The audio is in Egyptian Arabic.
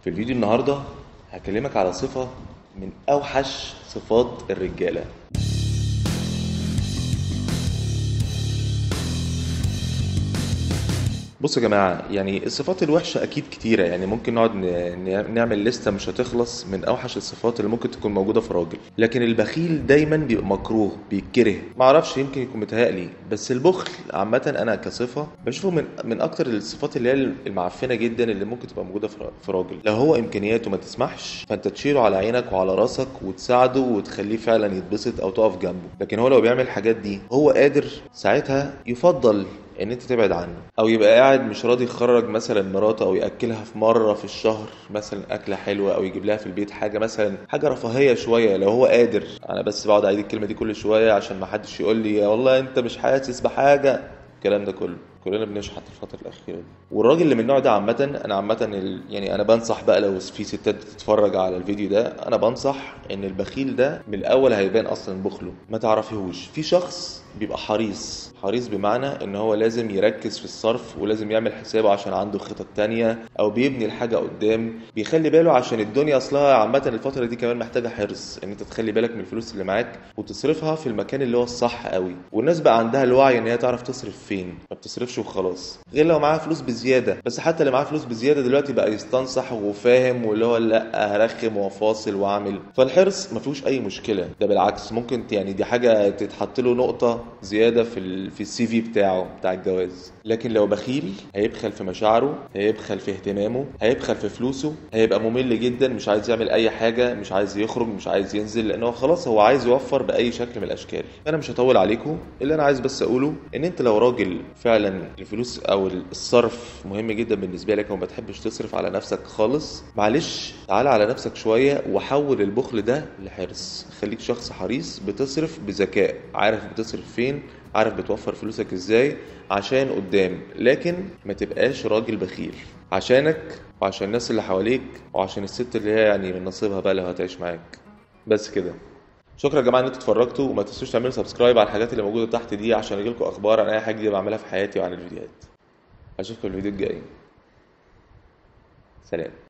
في الفيديو النهاردة هكلمك على صفة من أوحش صفات الرجالة بصوا يا جماعة يعني الصفات الوحشة أكيد كتيرة يعني ممكن نقعد ن- ن- نعمل لستة مش هتخلص من أوحش الصفات اللي ممكن تكون موجودة في راجل لكن البخيل دايما بيبقى مكروه بيتكره معرفش يمكن يكون متهيألي بس البخل عامة أنا كصفة بشوفه من من أكتر الصفات اللي هي المعفنة جدا اللي ممكن تبقى موجودة في را- في راجل لو هو إمكانياته ما تسمحش فأنت تشيله على عينك وعلى راسك وتساعده وتخليه فعلا يتبسط أو تقف جنبه لكن هو لو بيعمل الحاجات دي هو قادر ساعتها يفضل ان انت تبعد عنه او يبقى قاعد مش راضي يخرج مثلا مراته او ياكلها في مره في الشهر مثلا اكله حلوه او يجيب لها في البيت حاجه مثلا حاجه رفاهيه شويه لو هو قادر انا بس بقعد اعيد الكلمه دي كل شويه عشان ما حدش يقول لي والله انت مش حاسس بحاجه الكلام ده كله كلنا بنشحت الفترة الأخيرة دي والراجل اللي من النوع ده عامة أنا عامة ال- يعني أنا بنصح بقى لو في ستات بتتفرج على الفيديو ده أنا بنصح إن البخيل ده من الأول هيبان أصلا بخله ما تعرفيهوش في شخص بيبقى حريص حريص بمعنى ان هو لازم يركز في الصرف ولازم يعمل حسابه عشان عنده خطط تانية او بيبني الحاجة قدام بيخلي باله عشان الدنيا اصلها عامة الفترة دي كمان محتاجة حرص ان انت تخلي بالك من الفلوس اللي معاك وتصرفها في المكان اللي هو الصح قوي والناس بقى عندها الوعي ان هي تعرف تصرف فين ما بتصرفش وخلاص غير لو معاها فلوس بزيادة بس حتى اللي معاه فلوس بزيادة دلوقتي بقى يستنصح وفاهم واللي هو لا هرخم وافاصل واعمل فالحرص ما فيهوش اي مشكلة ده بالعكس ممكن ت- يعني دي حاجة تتحط له نقطة زيادة في ال في السي في بتاعه بتاع الجواز لكن لو بخيل هيبخل في مشاعره هيبخل في اهتمامه هيبخل في فلوسه هيبقى ممل جدا مش عايز يعمل اي حاجة مش عايز يخرج مش عايز ينزل لانه خلاص هو عايز يوفر باي شكل من الاشكال انا مش هطول عليكم اللي انا عايز بس اقوله ان انت لو راجل فعلا الفلوس او الصرف مهم جدا بالنسبه لك وما بتحبش تصرف على نفسك خالص معلش تعالى على نفسك شويه وحول البخل ده لحرص خليك شخص حريص بتصرف بذكاء عارف بتصرف فين عارف بتوفر فلوسك ازاي عشان قدام لكن ما تبقاش راجل بخيل عشانك وعشان الناس اللي حواليك وعشان الست اللي هي يعني من نصيبها بقى اللي هتعيش معاك بس كده شكرا يا جماعه ان انتوا اتفرجتوا وما تنسوش تعملوا سبسكرايب على الحاجات اللي موجوده تحت دي عشان يجيلكوا اخبار عن اي حاجه جديده بعملها في حياتي وعن الفيديوهات اشوفكم الفيديو الجاي سلام